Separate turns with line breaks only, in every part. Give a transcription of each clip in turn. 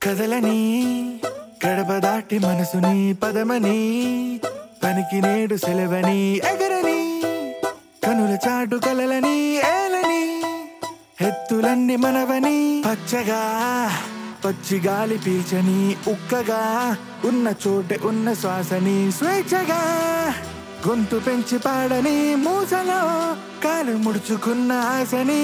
కదలని గడప దాటి మనసుని పదమని పనికి నేడు సెలవని ఎగరని కనుల చాటు కలలని ఏలని ఎత్తులన్నీ మనవని పచ్చగా పచ్చి గాలి పీల్చని ఉక్కగా ఉన్న చోటే ఉన్న శ్వాసని స్వేచ్ఛగా గొంతు పెంచి పాడని మూసలో కాలు ముడుచుకున్న ఆశని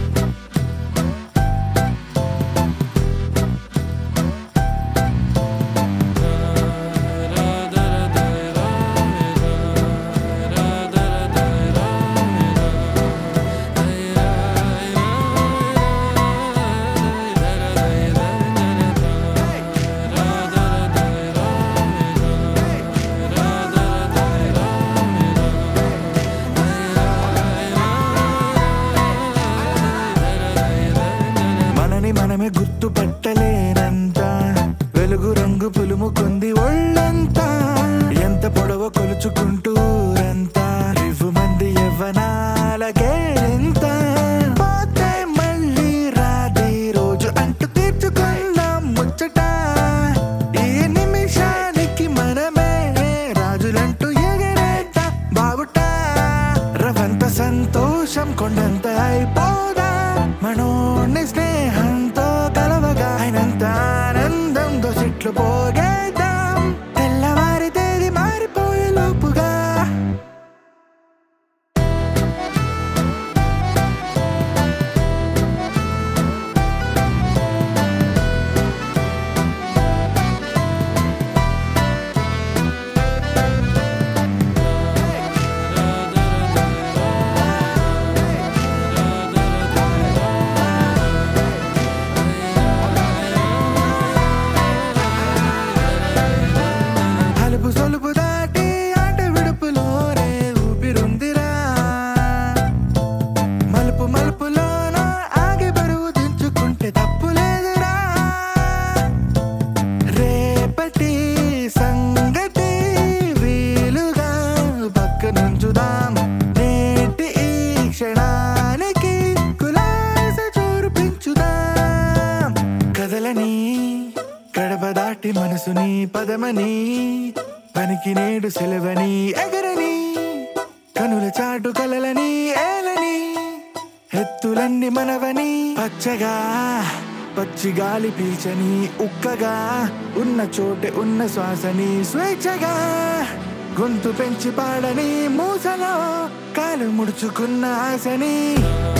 మనని మనమే గుర్తుపట్టలేనంత వెలుగు రంగు పులుముకుంది ఒళ్ళంతా ఎంత పొడవ కొలుచుకుంటూరంతా రివ్వు మంది యవ్వనాలకే ఎంత పోతే మళ్ళీ రాది రోజు అంటూ తీర్చుకున్నాం ముచ్చట ఈ నిమిషానికి మనమే రాజులంటూ ఎగరేట బాగుట రవంత సంతోషం కొండంత అయిపోదా మనోని స్నేహంతో కలవగా ఆయనంత ఆనందంతో చెట్లు పోగేద్దాం తెల్లవారి తేదీ మారిపోయే లోపుగా అలుపు సొలుపు దాటి ఆట విడుపులోనే ఊపిరుందిరా మలుపు మలుపులోన ఆగి బరువు దించుకుంటే తప్పు లేదురా రేపటి సంగతి వీలుగా పక్కనుంచుదాం నేటి ఈ క్షణానికి కులాస చోరు పెంచుదాం కదలని గడప దాటి మనసుని పదమని పనికి నేడు సెలవని ఎగరని కనుల చాటు కలలని ఏలని ఎత్తులన్నీ మనవని పచ్చగా పచ్చి గాలి పీల్చని ఉక్కగా ఉన్న చోటే ఉన్న శ్వాసని స్వేచ్ఛగా గొంతు పెంచి పాడని మూసలో కాలు ముడుచుకున్న ఆశని